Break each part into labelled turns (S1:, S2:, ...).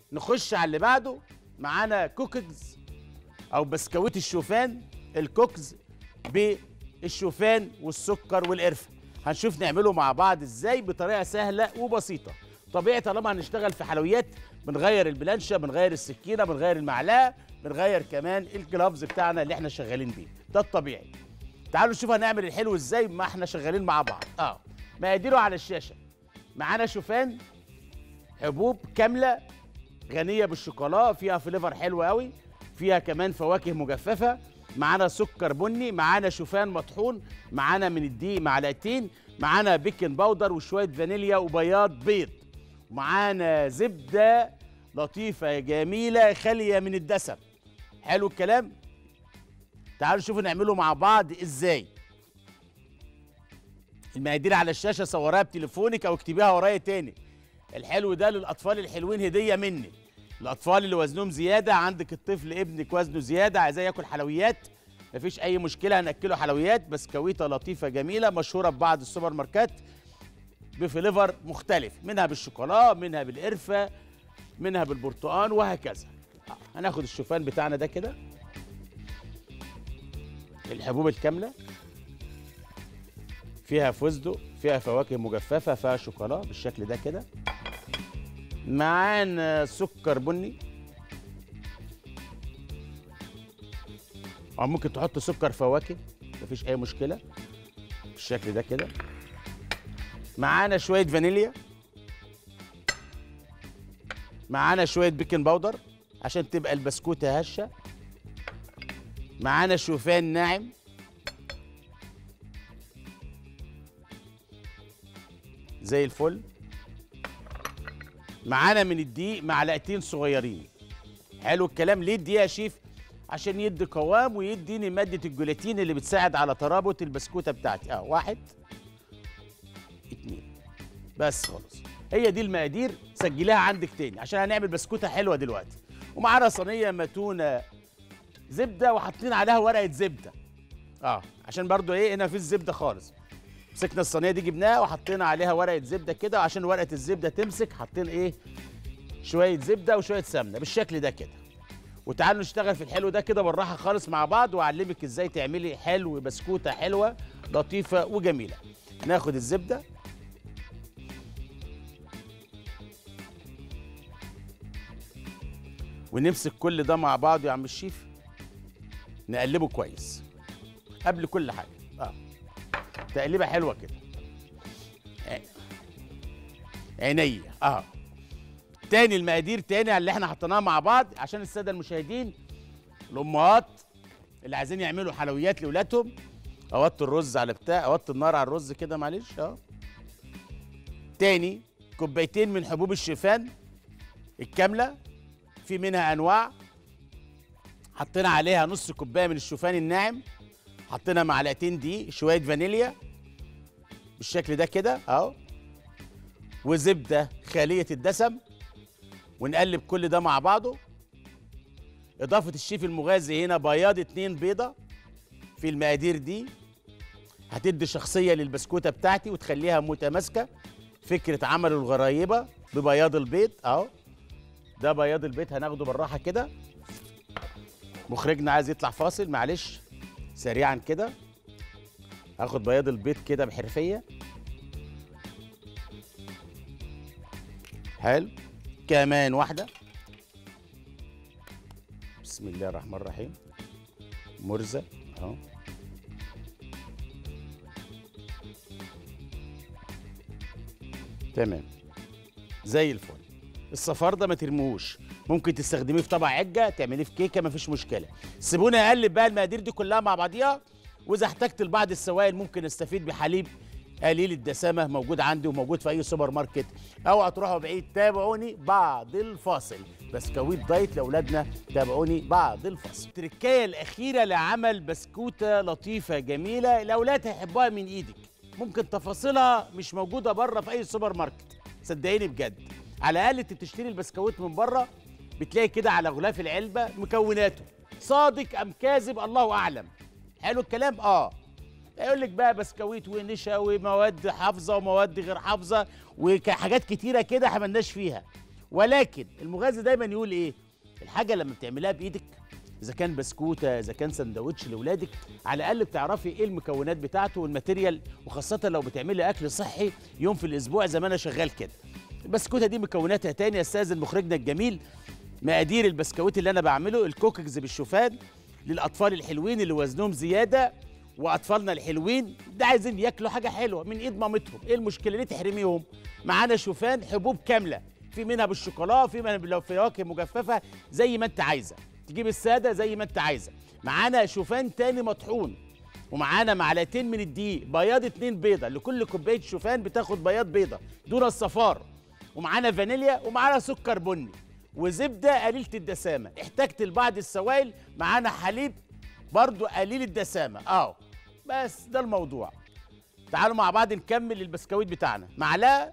S1: نخش على اللي بعده معانا كوكيز او بسكويت الشوفان الكوكز بالشوفان والسكر والقرفه هنشوف نعمله مع بعض ازاي بطريقه سهله وبسيطه طبيعي طالما هنشتغل في حلويات بنغير البلانشه بنغير السكينه بنغير المعلقه بنغير كمان الجلافز بتاعنا اللي احنا شغالين بيه ده الطبيعي تعالوا نشوف هنعمل الحلو ازاي ما احنا شغالين مع بعض اه مقاديره على الشاشه معانا شوفان حبوب كامله غنيه بالشوكولا فيها فليفر حلو قوي فيها كمان فواكه مجففه معانا سكر بني معانا شوفان مطحون معانا من الدقيق معلقتين معانا بيكنج باودر وشويه فانيليا وبياض بيض معانا زبده لطيفه جميله خاليه من الدسم حلو الكلام تعالوا شوفوا نعمله مع بعض ازاي المقادير على الشاشه صورها بتليفونك او اكتبيها ورايا تاني الحلو ده للاطفال الحلوين هديه مني الاطفال اللي وزنهم زياده عندك الطفل ابنك وزنه زياده عايزاه ياكل حلويات مفيش اي مشكله هناكله حلويات بسكويته لطيفه جميله مشهوره في بعض السوبر ماركات بفليفر مختلف منها بالشوكولا منها بالقرفه منها بالبرتقال وهكذا آه، هناخد الشوفان بتاعنا ده كده الحبوب الكامله فيها فستق فيها فواكه مجففه فيها شوكولا بالشكل ده كده معانا سكر بني او ممكن تحط سكر فواكه مفيش اي مشكله بالشكل ده كده معانا شويه فانيليا معانا شويه بيكنج باودر عشان تبقى البسكوته هشه معانا شوفان ناعم زي الفل معانا من الدقيق معلقتين صغيرين حلو الكلام ليه الدقيق يا شيف عشان يدي قوام ويديني ماده الجلاتين اللي بتساعد على ترابط البسكوته بتاعتي اه واحد اتنين بس خلاص هي دي المقادير سجليها عندك تاني عشان هنعمل بسكوته حلوه دلوقتي ومعانا صينيه متونه زبده وحاطين عليها ورقه زبده اه عشان برضو ايه هنا مفيش زبده خالص مسكنا الصينيه دي جبناها وحطينا عليها ورقه زبده كده عشان ورقه الزبده تمسك حاطين ايه شويه زبده وشويه سمنه بالشكل ده كده وتعالوا نشتغل في الحلو ده كده بالراحه خالص مع بعض واعلمك ازاي تعملي حلو بسكوته حلوه لطيفه وجميله ناخد الزبده ونمسك كل ده مع بعض يا عم الشيف نقلبه كويس قبل كل حاجه اه تقليبه حلوه كده ع- عينيا اه تاني المقادير تاني على اللي احنا حطيناها مع بعض عشان الساده المشاهدين الامهات اللي عايزين يعملوا حلويات لاولادهم اوطي الرز على بتاع اوطي النار على الرز كده معلش اه تاني كوبايتين من حبوب الشوفان الكامله في منها انواع حطينا عليها نص كوبايه من الشوفان الناعم حطينا معلقتين دي شويه فانيليا بالشكل ده كده اهو وزبده خاليه الدسم ونقلب كل ده مع بعضه اضافه الشيف المغازي هنا بياض اتنين بيضه في المقادير دي هتدي شخصيه للبسكوته بتاعتي وتخليها متماسكه فكره عمل الغرايبه ببياض البيض اهو ده بياض البيض هناخده بالراحه كده مخرجنا عايز يطلع فاصل معلش سريعا كده هاخد بياض البيض كده بحرفيه حلو كمان واحده بسم الله الرحمن الرحيم مرزق اهو تمام زي الفل الصفار ده ما ترموهوش ممكن تستخدميه في طبق عجه تعمليه في كيكه مفيش مشكله سيبوني اقلب بقى المقادير دي كلها مع بعضيها واذا احتجت لبعض السوائل ممكن استفيد بحليب قليل الدسامه موجود عندي وموجود في اي سوبر ماركت اوعى تروحوا بعيد تابعوني بعد الفاصل بسكويت دايت لاولادنا تابعوني بعد الفاصل التركايه الاخيره لعمل بسكوته لطيفه جميله الاولاد هيحبوها من ايدك ممكن تفاصيلها مش موجوده بره في اي سوبر ماركت صدقيني بجد على الاقل انت بتشتري البسكويت من بره بتلاقي كده على غلاف العلبه مكوناته صادق ام كاذب الله اعلم حلو الكلام اه يقول لك بقى بسكويت ونشا ومواد حافظه ومواد غير حافظه وحاجات كتيره كده احنا مالناش فيها ولكن المغذي دايما يقول ايه الحاجه لما بتعملها بايدك اذا كان بسكوته اذا كان سندوتش لاولادك على الاقل بتعرفي ايه المكونات بتاعته والماتيريال وخاصه لو بتعملي اكل صحي يوم في الاسبوع زي ما انا شغال كده البسكوته دي مكوناتها تاني استاذن مخرجنا الجميل مقادير البسكويت اللي انا بعمله الكوكيز بالشوفان للاطفال الحلوين اللي وزنهم زياده واطفالنا الحلوين ده عايزين ياكلوا حاجه حلوه من ايد مامتهم ايه المشكله ليه تحرميهم معانا شوفان حبوب كامله في منها بالشوكولاته في منها بالفواكه مجففه زي ما انت عايزه تجيب الساده زي ما انت عايزه معانا شوفان تاني مطحون ومعانا معلقتين من الدقيق بياض اتنين بيضه لكل كوبايه شوفان بتاخد بياض بيضه دون الصفار ومعانا فانيليا ومعانا سكر بني وزبده قليله الدسامه احتجت لبعض السوائل معانا حليب برضو قليل الدسامه اهو بس ده الموضوع تعالوا مع بعض نكمل البسكويت بتاعنا معلقه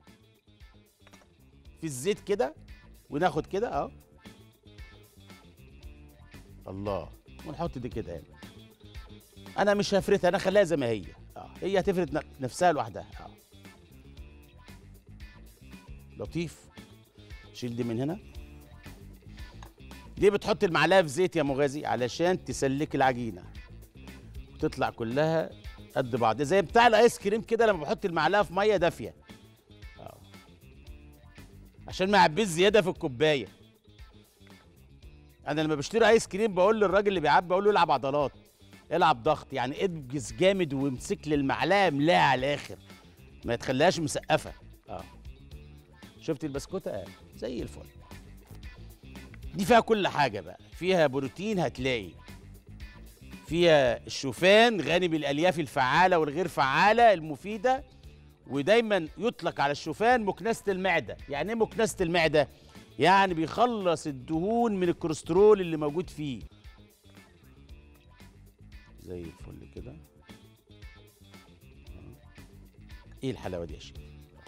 S1: في الزيت كده وناخد كده اهو الله ونحط دي كده هنا انا مش هفردها انا خليها زي ما هي اه هي هتفرد ن- نفسها لوحدها اه لطيف شيل دي من هنا دي بتحط المعلقه في زيت يا مغازي علشان تسلك العجينه وتطلع كلها قد بعض زي بتاع الايس كريم كده لما بحط المعلقه في ميه دافيه آه. عشان ما يعبيش زياده في الكوبايه انا لما بشتري ايس كريم بقول للراجل اللي بيعبي بقول له العب عضلات العب ضغط يعني ادجز جامد وامسك لي المعلقه املاها على الاخر ما تخليهاش مسقفه اه شفت البسكوته اه زي الفل دي فيها كل حاجه بقى فيها بروتين هتلاقي فيها الشوفان غني بالالياف الفعاله والغير فعاله المفيده ودايما يطلق على الشوفان مكنسه المعده يعني ايه مكنسه المعده يعني بيخلص الدهون من الكوليسترول اللي موجود فيه زي الفل كده آه. ايه الحلاوه دي يا شيخ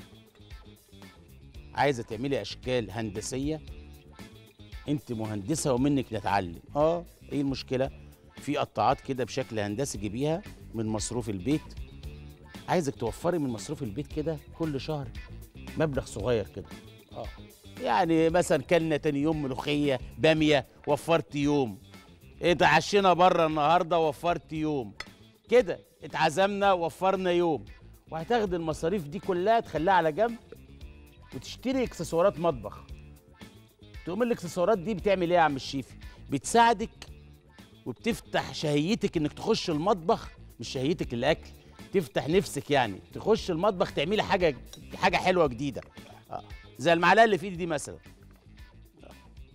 S1: عايزه تعملي اشكال هندسيه انت مهندسه ومنك نتعلم اه ايه المشكله في قطاعات كده بشكل هندسي جيبيها من مصروف البيت عايزك توفري من مصروف البيت كده كل شهر مبلغ صغير كده اه يعني مثلا كلنا تاني يوم ملوخيه باميه وفرت يوم اتعشينا بره النهارده وفرت يوم كده اتعزمنا وفرنا يوم وهتاخد المصاريف دي كلها تخليها على جنب وتشتري اكسسوارات مطبخ تقوم الاكسسوارات دي بتعمل ايه يا عم الشيفي بتساعدك وبتفتح شهيتك انك تخش المطبخ مش شهيتك الاكل تفتح نفسك يعني تخش المطبخ تعملي حاجه حاجه حلوه جديده آه. زي المعلقه اللي في ايدي دي مثلا آه.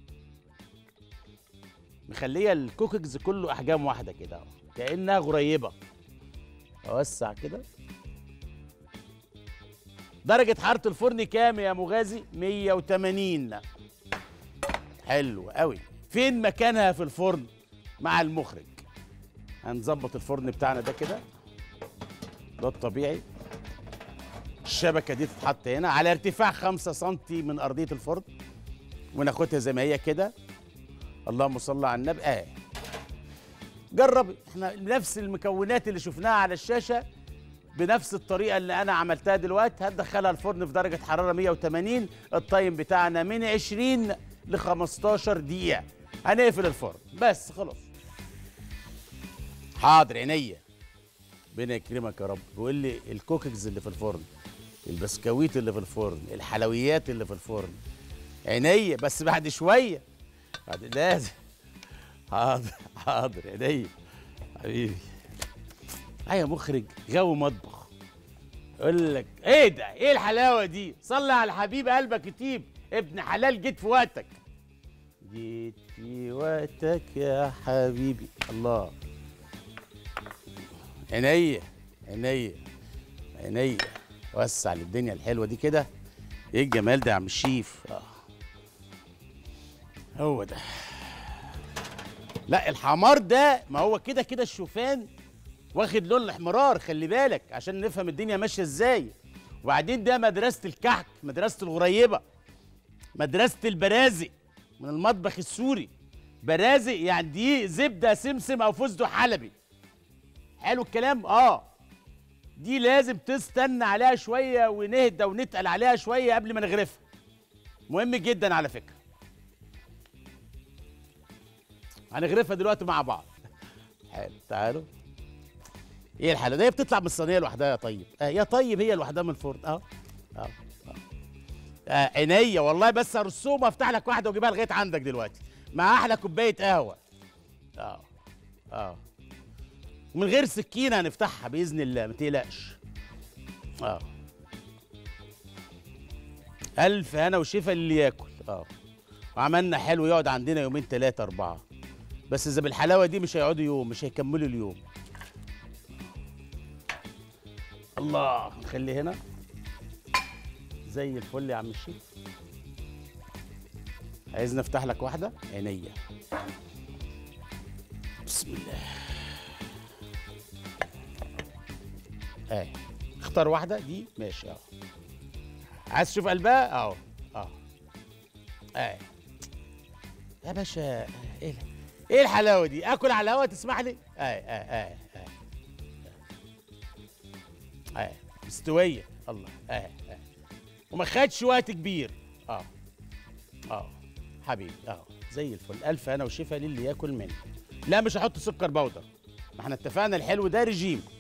S1: مخليه الكوكيز كله احجام واحده كده أهو. كانها غريبه اوسع كده درجة حرارة الفرن كام يا مغازي؟ 180 حلو قوي فين مكانها في الفرن؟ مع المخرج هنظبط الفرن بتاعنا ده كده ده الطبيعي الشبكة دي تتحط هنا على ارتفاع 5 سم من أرضية الفرن وناخدها زي ما هي كده اللهم صل على النبي اه جربي احنا نفس المكونات اللي شفناها على الشاشة بنفس الطريقة اللي أنا عملتها دلوقتي هتدخلها الفرن في درجة حرارة 180 التايم بتاعنا من 20 ل 15 دقيقة هنقفل الفرن بس خلاص حاضر عينيا ربنا يكرمك يا رب بيقول لي الكوكيز اللي في الفرن البسكويت اللي في الفرن الحلويات اللي في الفرن عينيا بس بعد شوية بعد لازم حاضر حاضر عينيا حبيبي يا مخرج غاوي مطبخ يقول لك ايه ده ايه الحلاوه دي صلي على حبيب قلبك يطيب ابن حلال جيت في وقتك جيت في وقتك يا حبيبي الله عينيا عينيا عينيا وسع للدنيا الحلوه دي كده ايه الجمال ده يا عم الشيف آه. هو ده لا الحمار ده ما هو كده كده الشوفان واخد لون الاحمرار خلي بالك عشان نفهم الدنيا ماشيه ازاي وبعدين ده مدرسه الكحك مدرسه الغريبه مدرسه البرازق من المطبخ السوري برازق يعني دي زبده سمسم او فستق حلبي حلو الكلام اه دي لازم تستنى عليها شويه ونهدى ونتقل عليها شويه قبل ما نغرفها مهم جدا على فكره هنغرفها دلوقتي مع بعض حلو تعالوا ايه الحلاوه ده هي بتطلع من الصينيه لوحدها يا طيب آه يا طيب هي لوحدها من الفرن اه اه اه آه، عينيا والله بس ارسوم وافتح لك واحده واجيبها لغايه عندك دلوقتي مع احلى كوبايه قهوه اه اه ومن غير سكينه هنفتحها باذن الله ما تقلقش اه الف هنا وشفا اللي ياكل اه وعملنا حلو يقعد عندنا يومين ثلاثه اربعه بس اذا بالحلاوه دي مش هيقعدوا يوم مش هيكملوا اليوم الله نخلي هنا زي الفل يا عم الشيخ عايزني افتح لك واحده عينيا بسم الله اهي اختار واحده دي ماشي اهو عايز تشوف قلبها اهو اهو اهي يا باشا ايه ال- ايه الحلاوه دي اكل على الهوا تسمح لي اهي اهي اهي اهي اهي مستويه الله اهي اهي وما خدش وقت كبير اه اه حبيبي اه زي الفل الف انا وشفا للي ياكل مني لا مش هحط سكر بودر ما احنا اتفقنا الحلو ده رجيم